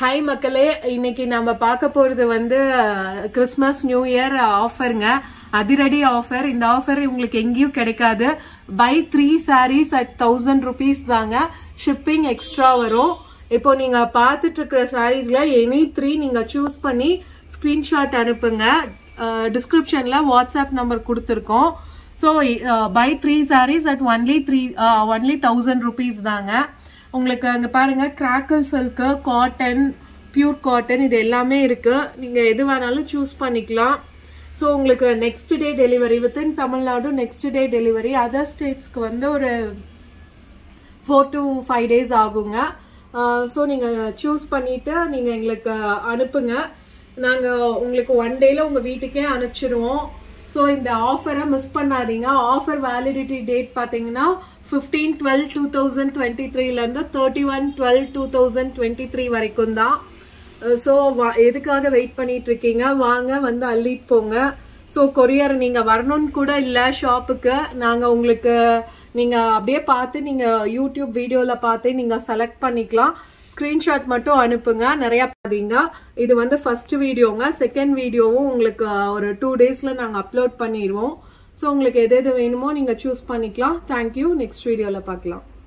hi மக்களே இன்னைக்கு நம்ம பார்க்க போறது வந்து கிறிஸ்மஸ் நியூ இயர் ஆஃபருங்க அதிரடி ஆஃபர் இந்த ஆஃபர் உங்களுக்கு எங்கேயும் கிடைக்காது buy three saris at thousand rupees தாங்க ஷிப்பிங் எக்ஸ்ட்ரா வரும் இப்போ நீங்க பார்த்துட்டு இருக்கிற சாரீஸ்ல எனி த்ரீ நீங்க சூஸ் பண்ணி ஸ்கிரீன்ஷாட் அனுப்புங்க டிஸ்கிரிப்ஷன்ல வாட்ஸ்அப் நம்பர் கொடுத்துருக்கோம் so buy three saris at only three only thousand rupees தாங்க உங்களுக்கு அங்கே பாருங்க crackle silk cotton pure cotton இது எல்லாமே இருக்கு நீங்க எது வேணாலும் சூஸ் பண்ணிக்கலாம் ஸோ உங்களுக்கு next day delivery within Tamil Nadu next day delivery other ஸ்டேட்ஸ்க்கு வந்து ஒரு ஃபோர் டு ஃபைவ் டேஸ் ஆகுங்க ஸோ நீங்கள் சூஸ் பண்ணிவிட்டு நீங்கள் எங்களுக்கு அனுப்புங்க நாங்கள் உங்களுக்கு ஒன் டேயில் உங்கள் வீட்டுக்கே அனுப்பிச்சிடுவோம் ஸோ இந்த ஆஃபரை மிஸ் பண்ணாதீங்க ஆஃபர் வேலிடிட்டி டேட் பார்த்தீங்கன்னா fifteen twelve two thousand twenty த்ரீலேருந்து thirty one twelve two thousand twenty three வரைக்கும் தான் ஸோ எதுக்காக வெயிட் பண்ணிட்டு இருக்கீங்க வாங்க வந்து அள்ளிட்டு போங்க ஸோ கொரியர் நீங்கள் வரணும்னு கூட இல்லை ஷாப்புக்கு நாங்கள் உங்களுக்கு நீங்கள் அப்படியே பார்த்து நீங்கள் யூடியூப் வீடியோவில் பார்த்து நீங்கள் செலக்ட் பண்ணிக்கலாம் ஸ்க்ரீன்ஷாட் மட்டும் அனுப்புங்க நிறையா பார்த்தீங்க இது வந்து ஃபர்ஸ்ட் வீடியோங்க செகண்ட் வீடியோவும் உங்களுக்கு ஒரு டூ டேஸில் நாங்கள் அப்லோட் பண்ணிடுவோம் ஸோ உங்களுக்கு எது எது வேணுமோ நீங்கள் சூஸ் பண்ணிக்கலாம் தேங்க்யூ நெக்ஸ்ட் வீடியோவில் பார்க்கலாம்